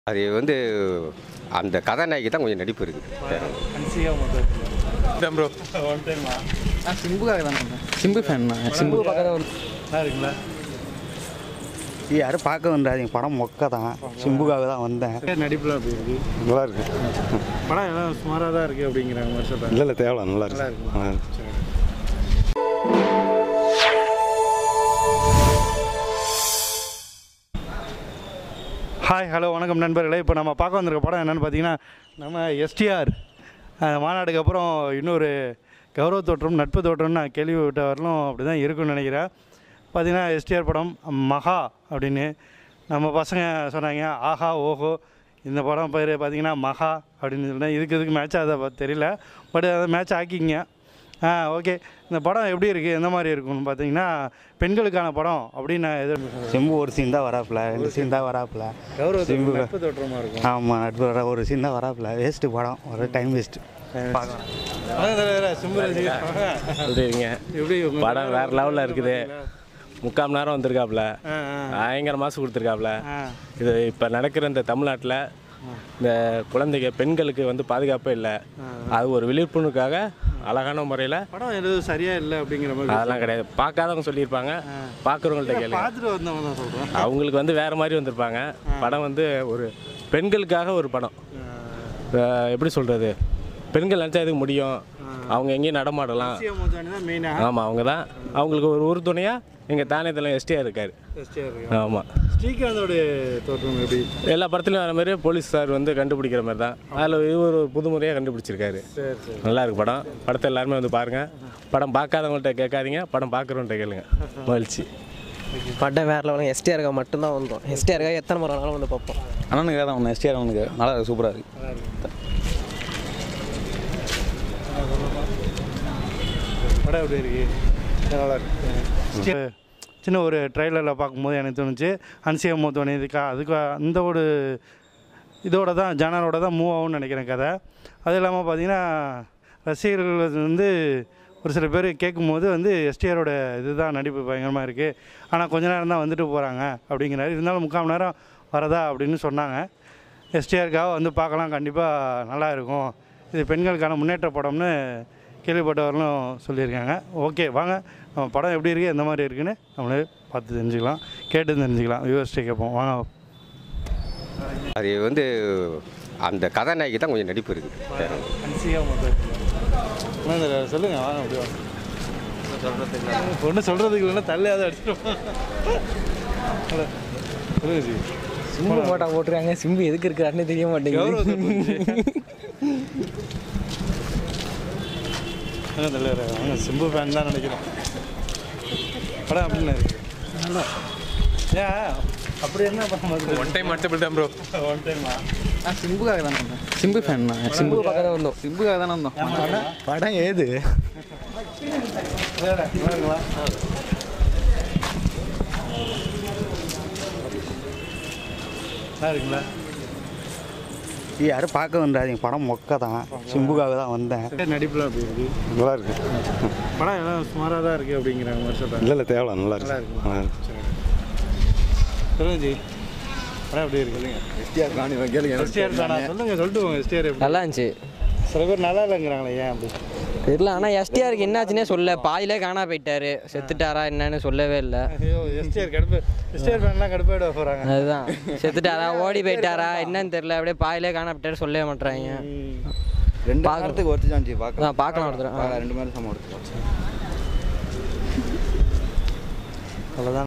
அது வந்து அந்த கதாநாயகி தான் கொஞ்சம் நடிப்பு இருக்குது அன்சிகா மட்டும் ப்ரோ ஒன் டைமா சிம்புக்காக தான் வந்தேன் சிம்பு ஃபேன் நான் சிம்பு பக்கத்தில் நல்லா இருக்குங்களா யாரும் பார்க்க வந்தாதீங்க படம் மொக்க தான் சிம்புக்காக தான் வந்தேன் நடிப்புலாம் அப்படி இருக்கு நல்லா இருக்கு படம் எல்லாம் சுமாராக தான் இருக்கு அப்படிங்கிறாங்க மாதிரி சொல்கிறாங்க இல்லை இல்லை தேவலை நல்லா நல்லா இருக்கு இருக்கு. நல்லா இருக்கு ஹாய் ஹலோ வணக்கம் நண்பர்களே இப்போ நம்ம பார்க்க வந்திருக்க படம் என்னென்னு பார்த்தீங்கன்னா நம்ம எஸ்டிஆர் மாநாடுக்கு அப்புறம் இன்னொரு கௌரவ தோற்றம் நட்பு தோற்றம்னு நான் கேள்விப்பட்ட வரலும் அப்படி தான் இருக்கும்னு நினைக்கிறேன் பார்த்தீங்கன்னா எஸ்டிஆர் படம் மகா அப்படின்னு நம்ம பசங்க சொன்னாங்க ஆஹா ஓஹோ இந்த படம் பேர் பார்த்தீங்கன்னா மகா அப்படின்னு சொன்னேன் இதுக்கு இதுக்கு மேட்ச் அதை தெரியல பட் அதை மேட்ச் ஆக்கிங்க ஆ ஓகே இந்த படம் எப்படி இருக்குது எந்த மாதிரி இருக்கும்னு பார்த்தீங்கன்னா பெண்களுக்கான படம் அப்படின்னு நான் எதிர்ப்பு சிம்பு ஒரு சீன் தான் வராப்புல ரெண்டு சீன் தான் வராப்புல கௌரவ சிம்பு. நட்பு தோற்றமாக இருக்கும் ஆமாம் நட்பு வர ஒரு சீன் தான் வராப்புல வேஸ்ட்டு படம் ஒரு டைம் வேஸ்ட்டு பார்க்கலாம் வாங்க தலைவரே, சிம்பு ரசிகர். வாங்க. சொல்றீங்க எப்படி உங்க படம் வேற லெவலில் இருக்குது முக்கால் மணி நேரம் வந்திருக்காப்புல ஆ, ஆ, பயங்கர மாசு கொடுத்துருக்காப்புல ஆ. இது இப்போ நடக்கிற இந்த தமிழ்நாட்டில் இந்த குழந்தைங்க பெண்களுக்கு வந்து பாதுகாப்பே இல்லை அது ஒரு விழிப்புணர்வுக்காக அழகான முறையில் படம் எதுவும் சரியா இல்லை அப்படிங்கிற மாதிரி அதெல்லாம் கிடையாது பார்க்காதவங்க சொல்லியிருப்பாங்க பார்க்குறவங்கள்ட்ட கேளுங்க பார்த்துட்டு வந்தவங்க தான் சொல்கிறேன் அவங்களுக்கு வந்து வேற மாதிரி வந்திருப்பாங்க படம் வந்து ஒரு பெண்களுக்காக ஒரு படம் அஹ் எப்படி சொல்கிறது பெண்கள் நினச்சா இதுக்கு முடியும் அவங்க எங்கேயும் நடமாடலாம் தான் மெயினாக ஆமாம் அவங்க தான் அவங்களுக்கு ஒரு உறுதுணையாக எங்கள் தானே எஸ்டிஆர் இருக்கார் ஆமாம் ஸ்ரீகாந்தோடைய தோற்றம் எப்படி எல்லா படத்துலையும் வர மாதிரி போலீஸ் சார் வந்து கண்டுபிடிக்கிற மாதிரி தான் அதில் இது ஒரு புதுமுறையாக கண்டுபிடிச்சிருக்காரு சரி சரி நல்லா இருக்கு படம் படத்தை எல்லாருமே வந்து பாருங்கள் படம் பார்க்காதவங்கள்ட்ட கேட்காதீங்க படம் பார்க்குறவங்கள்ட்ட கேளுங்க மகிழ்ச்சி படம் வேற லெவலில் எஸ்டிஆருக்காக மட்டும்தான் வந்தோம் எஸ்டிஆருக்காக எத்தனை முறை வேணாலும் வந்து பார்ப்போம் அண்ணனுக்கு தான் ஒன்று எஸ்டிஆர் அவனுக்கு நல்லா இருக்கு சூப்பராக இருக்கு படம் எப்படி இருக்கு நல்லா இருக்கு சின்ன ஒரு ட்ரைலரில் பார்க்கும்போது எனக்கு தோணுச்சு அன்சியா மோத்தோனி இதுக்கா அதுக்கு அந்த ஒரு இதோட தான் ஜானரோட தான் மூவ் ஆகும்னு நினைக்கிறேன் கதை அது இல்லாமல் பார்த்தீங்கன்னா ரசிகர்கள் வந்து ஒரு சில பேர் கேட்கும்போது வந்து எஸ்டிஆரோட இதுதான் நடிப்பு பயங்கரமாக இருக்குது ஆனால் கொஞ்ச நேரம் தான் வந்துட்டு போகிறாங்க அப்படிங்கிறாரு இருந்தாலும் முக்கால் மணி நேரம் வரதா அப்படின்னு சொன்னாங்க எஸ்டிஆருக்காக வந்து பார்க்கலாம் கண்டிப்பாக நல்லா இருக்கும் இது பெண்களுக்கான முன்னேற்ற படம்னு கேள்விப்பட்டவர்களும் சொல்லியிருக்காங்க ஓகே வாங்க நம்ம படம் எப்படி இருக்குது எந்த மாதிரி இருக்குன்னு நம்மளே பார்த்து தெரிஞ்சுக்கலாம் கேட்டு தெரிஞ்சுக்கலாம் வியூவர்ஸ்ட்டே கேட்போம் வாங்க அது வந்து அந்த கதாநாயகி தான் கொஞ்சம் நடிப்பு இருக்குது அன்சிகா மட்டும் சொல்லுங்கள் வாங்க அப்படி வாங்க ஒன்றும் சொல்கிறதுக்கு இல்லைன்னா தள்ளியாவது அடிச்சிடும் சொல்லுங்க ஜி சிம்பு போட்டா போட்டிருக்காங்க சிம்பு எதுக்கு இருக்கிறாருன்னு தெரிய கௌரவத்தை மாட்டேங்குது என்ன தலைவர் அவங்க சிம்பு ஃபேன் தான் நினைக்கிறோம் படம் அப்படின்னு இருக்கு நல்லா ஏன் அப்படி என்ன படம் பார்த்து ஒன் டைம் அடுத்த தான் ப்ரோ ஒன் டைமா நான் சிம்புக்காக தான் வந்தேன் சிம்பு ஃபேன் நான் சிம்பு பக்கத்தில் வந்தோம் சிம்புக்காக தானே வந்தோம் படம் படம் ஏது நல்லா இருக்குங்களா யாரும் பார்க்க வந்தாதீங்க படம் மொக்க தான் சிம்புக்காக தான் வந்தேன் நடிப்புலாம் அப்படி இருக்கு நல்லா இருக்கு படம் எல்லாம் சுமாராக தான் இருக்குது அப்படிங்கிறாங்க மாதிரி சொல்கிறாங்க இல்லை இல்லை தேவலை நல்லா இருக்கு நல்லா இருக்கு. நல்லா இருக்கு சொல்லுங்க ஜி படம் எப்படி இருக்கு எஸ்டிஆர் காணி கேளுங்க எஸ்டிஆர் தானா சொல்லுங்க சொல்லிட்டு போங்க எஸ்டிஆர் எப்படி நல்லா இருந்துச்சு சில பேர் நல்லா இல்லைங்கிறாங்களே ஏன் அப்படி தெரியல ஆனால் எஸ்டிஆருக்கு என்னாச்சுன்னே சொல்ல பாதியிலே காணா போயிட்டாரு செத்துட்டாரா என்னன்னு சொல்லவே இல்லை ஐயோ எஸ்டிஆர் கடுப்பு எஸ்டிஆர் ஃபேன்லாம் கடுப்பாயிட போகிறாங்க அதுதான் செத்துட்டாரா ஓடி போயிட்டாரா என்னன்னு தெரியல அப்படியே பாதியிலே காணா போயிட்டாரு சொல்லவே மாட்டாங்க ரெண்டு பார்க்கணும். வாரத்துக்கு ஒருத்தி தான் ஜி பார்க்கலாம் நான் பார்க்கலாம் ஒருத்தர் ஆ. ரெண்டு மணி நேரம் சமம் எடுத்துக்கலாம் அவ்வளோதான்